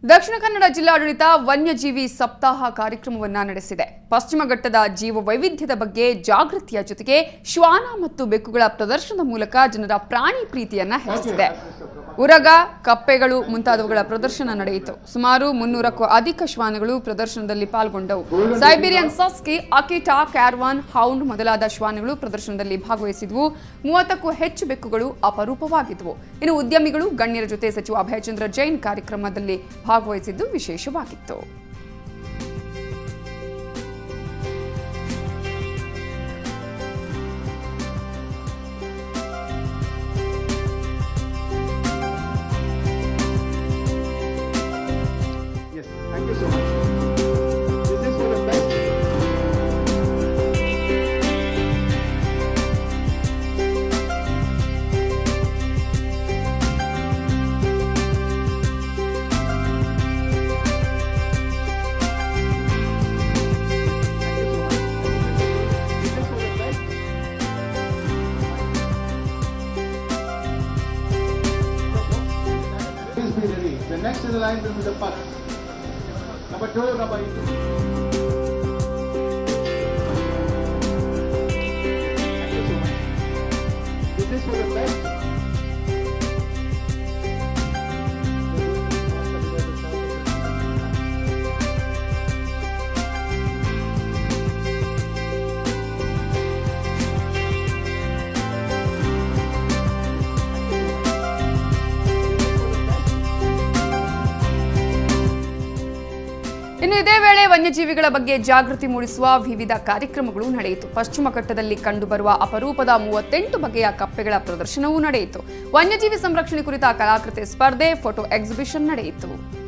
ದಕ್ಷಿಣ ಕನ್ನಡ ಜಿಲ್ಲಾಡಳಿತ ವನ್ಯಜೀವಿ ಸಪ್ತಾಹ ಕಾರ್ಯಕ್ರಮವನ್ನ ನಡೆಸಿದೆ ಪಶ್ಚಿಮ ಘಟ್ಟದ ಜೀವ ವೈವಿಧ್ಯದ ಬಗ್ಗೆ ಜಾಗೃತಿಯ ಜೊತೆಗೆ ಶ್ವಾನ ಮತ್ತು ಬೆಕ್ಕುಗಳ ಪ್ರದರ್ಶನದ ಮೂಲಕ ಜನರ ಪ್ರಾಣಿ ಪ್ರೀತಿಯನ್ನ ಹೆಚ್ಚಿಸಿದೆ ಉರಗ ಕಪ್ಪೆಗಳು ಮುಂತಾದವುಗಳ ಪ್ರದರ್ಶನ ನಡೆಯಿತು ಸುಮಾರು ಮುನ್ನೂರಕ್ಕೂ ಅಧಿಕ ಶ್ವಾನಗಳು ಪ್ರದರ್ಶನದಲ್ಲಿ ಪಾಲ್ಗೊಂಡವು ಸೈಬೀರಿಯನ್ ಸಸ್ಕಿ ಅಕಿಟಾ ಕ್ಯಾರ್ವಾನ್ ಹೌಂಡ್ ಮೊದಲಾದ ಶ್ವಾನಗಳು ಪ್ರದರ್ಶನದಲ್ಲಿ ಭಾಗವಹಿಸಿದ್ವು ಮೂವತ್ತಕ್ಕೂ ಹೆಚ್ಚು ಬೆಕ್ಕುಗಳು ಅಪರೂಪವಾಗಿದ್ವು ಇನ್ನು ಉದ್ಯಮಿಗಳು ಗಣ್ಯರ ಜೊತೆ ಸಚಿವ ಅಭಯಚಂದ್ರ ಜೈನ್ ಕಾರ್ಯಕ್ರಮದಲ್ಲಿ ಭಾಗವಹಿಸಿದ್ದು ವಿಶೇಷವಾಗಿತ್ತು Yes, thank you so much. This is for the best. Thank you so much. This is for the best. Please be ready. The next in the line will be the first. Number two, number eight. Thank you so much. This is for the best. ಇನ್ನು ಇದೇ ವೇಳೆ ವನ್ಯಜೀವಿಗಳ ಬಗ್ಗೆ ಜಾಗೃತಿ ಮೂಡಿಸುವ ವಿವಿಧ ಕಾರ್ಯಕ್ರಮಗಳು ನಡೆಯಿತು ಪಶ್ಚಿಮ ಘಟ್ಟದಲ್ಲಿ ಕಂಡುಬರುವ ಅಪರೂಪದ ಮೂವತ್ತೆಂಟು ಬಗೆಯ ಕಪ್ಪೆಗಳ ಪ್ರದರ್ಶನವೂ ನಡೆಯಿತು ವನ್ಯಜೀವಿ ಸಂರಕ್ಷಣೆ ಕುರಿತ ಕಲಾಕೃತಿ ಸ್ಪರ್ಧೆ ಫೋಟೋ ಎಕ್ಸಿಬಿಷನ್ ನಡೆಯಿತು